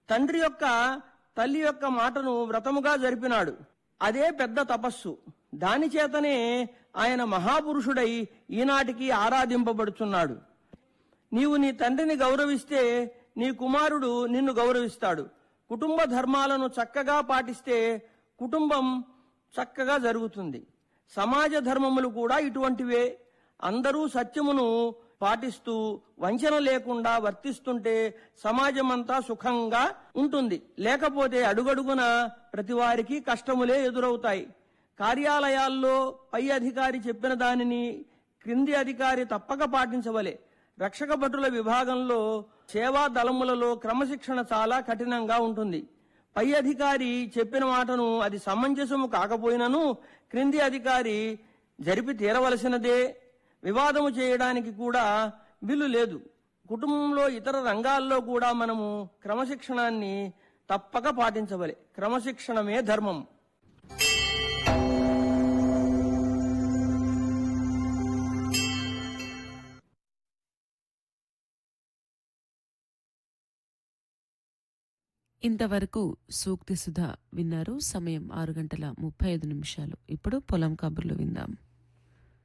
తండ్రి యొక్క తల్లి యొక్క మాటను వ్రతముగా జరిపినాడు అదే పెద్ద తపస్సు దాని చేతనే ఆయన మహాపురుషుడై ఈనాటికి ఆరాధింపబడుచున్నాడు నీవు నీ తండ్రిని గౌరవిస్తే నీ కుమారుడు నిన్ను గౌరవిస్తాడు కుటుంబ ధర్మాలను చక్కగా పాటిస్తే కుటుంబం చక్కగా జరుగుతుంది సమాజ ధర్మములు కూడా ఇటువంటివే అందరూ సత్యమును పాటిస్తూ వంచన లేకుండా వర్తిస్తుంటే సమాజమంతా సుఖంగా ఉంటుంది లేకపోతే అడుగడుగున ప్రతి వారికి కష్టములే ఎదురవుతాయి కార్యాలయాల్లో పై అధికారి చెప్పిన దానిని క్రింది అధికారి తప్పక పాటించవలే రక్షక భటుల విభాగంలో సేవా దళములలో క్రమశిక్షణ చాలా కఠినంగా ఉంటుంది పై అధికారి చెప్పిన మాటను అది సమంజసము కాకపోయినను క్రింది అధికారి జరిపి తీరవలసినదే వివాదము చేయడానికి కూడా వీలు లేదు కుటుంబంలో ఇతర రంగాల్లో కూడా మనము క్రమశిక్షణాన్ని తప్పక పాటించవలే క్రమశిక్షణమే ధర్మం ఇంతవరకు సూక్తి సుధ విన్నారు సమయం ఆరు గంటల ముప్పై ఐదు నిమిషాలు ఇప్పుడు పొలం కబుర్లు విందాం